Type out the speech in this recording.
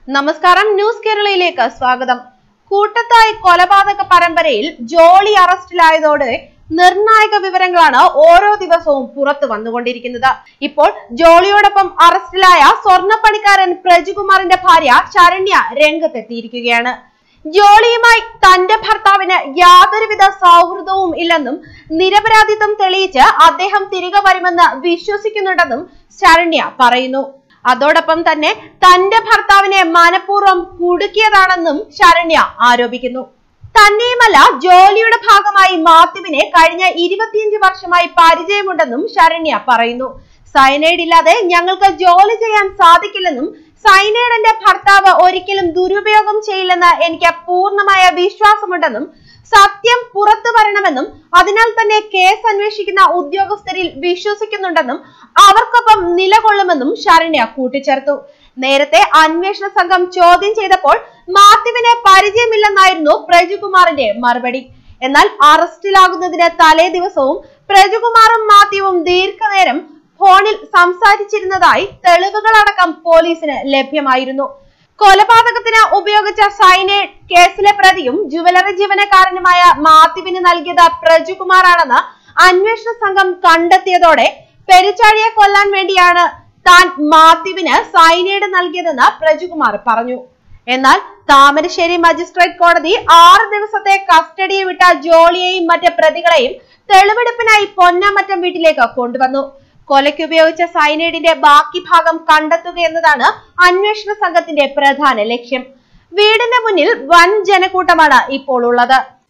നമസ്കാരം ന്യൂസ് കേരളയിലേക്ക് സ്വാഗതം കൂട്ടത്തായി കൊലപാതക പരമ്പരയിൽ ജോളി അറസ്റ്റിലായതോടെ നിർണായക വിവരങ്ങളാണ് ഓരോ ദിവസവും പുറത്തു വന്നുകൊണ്ടിരിക്കുന്നത് ഇപ്പോൾ ജോളിയോടൊപ്പം അറസ്റ്റിലായ സ്വർണ്ണപ്പണിക്കാരൻ പ്രജുകുമാറിന്റെ ഭാര്യ ശരണ്യ രംഗത്തെത്തിയിരിക്കുകയാണ് ജോളിയുമായി തന്റെ ഭർത്താവിന് യാതൊരുവിധ സൗഹൃദവും ഇല്ലെന്നും നിരപരാധിത്വം തെളിയിച്ച് അദ്ദേഹം തിരികെ വരുമെന്ന് വിശ്വസിക്കുന്നുണ്ടെന്നും ശരണ്യ പറയുന്നു അതോടൊപ്പം തന്നെ തന്റെ ഭർത്താവിനെ മനഃപൂർവ്വം കുടുക്കിയതാണെന്നും ശരണ്യ ആരോപിക്കുന്നു തന്നെയുമല്ല ജോലിയുടെ ഭാഗമായി മാത്യുവിനെ കഴിഞ്ഞ ഇരുപത്തിയഞ്ച് വർഷമായി പരിചയമുണ്ടെന്നും ശരണ്യ പറയുന്നു സയനൈഡ് ഇല്ലാതെ ഞങ്ങൾക്ക് ജോലി ചെയ്യാൻ സാധിക്കില്ലെന്നും സൈനൈഡ് എന്റെ ഭർത്താവ് ഒരിക്കലും ദുരുപയോഗം ചെയ്യില്ലെന്ന് എനിക്ക് പൂർണ്ണമായ വിശ്വാസമുണ്ടെന്നും സത്യം പുറത്തു വരണമെന്നും അതിനാൽ തന്നെ കേസ് അന്വേഷിക്കുന്ന ഉദ്യോഗസ്ഥരിൽ വിശ്വസിക്കുന്നുണ്ടെന്നും അവർക്കൊപ്പം നിലകൊള്ളുമെന്നും ശരണ്യ കൂട്ടിച്ചേർത്തു നേരത്തെ അന്വേഷണ സംഘം ചോദ്യം ചെയ്തപ്പോൾ മാത്യുവിനെ പരിചയമില്ലെന്നായിരുന്നു പ്രജുകുമാറിന്റെ മറുപടി എന്നാൽ അറസ്റ്റിലാകുന്നതിന് തലേ ദിവസവും പ്രജുകുമാറും മാത്യുവും ദീർഘനേരം ഫോണിൽ സംസാരിച്ചിരുന്നതായി തെളിവുകളടക്കം പോലീസിന് ലഭ്യമായിരുന്നു കൊലപാതകത്തിന് ഉപയോഗിച്ച സൈനൈഡ് കേസിലെ പ്രതിയും ജുവലറി ജീവനക്കാരനുമായ മാത്യുവിന് നൽകിയത് പ്രജുകുമാറാണെന്ന് അന്വേഷണ സംഘം കണ്ടെത്തിയതോടെ പെരിച്ചാഴിയെ കൊല്ലാൻ വേണ്ടിയാണ് താൻ മാത്യുവിന് സൈനൈഡ് നൽകിയതെന്ന് പ്രജുകുമാർ പറഞ്ഞു എന്നാൽ താമരശ്ശേരി മജിസ്ട്രേറ്റ് കോടതി ആറ് ദിവസത്തെ കസ്റ്റഡിയിൽ വിട്ട ജോളിയെയും മറ്റ് പ്രതികളെയും തെളിവെടുപ്പിനായി പൊന്നമറ്റം വീട്ടിലേക്ക് കൊണ്ടുവന്നു കൊലയ്ക്ക് ഉപയോഗിച്ച സൈനൈഡിന്റെ ബാക്കി ഭാഗം കണ്ടെത്തുക എന്നതാണ് അന്വേഷണ സംഘത്തിന്റെ പ്രധാന ലക്ഷ്യം വീടിന് മുന്നിൽ വൻ ജനക്കൂട്ടമാണ് ഇപ്പോൾ ഉള്ളത്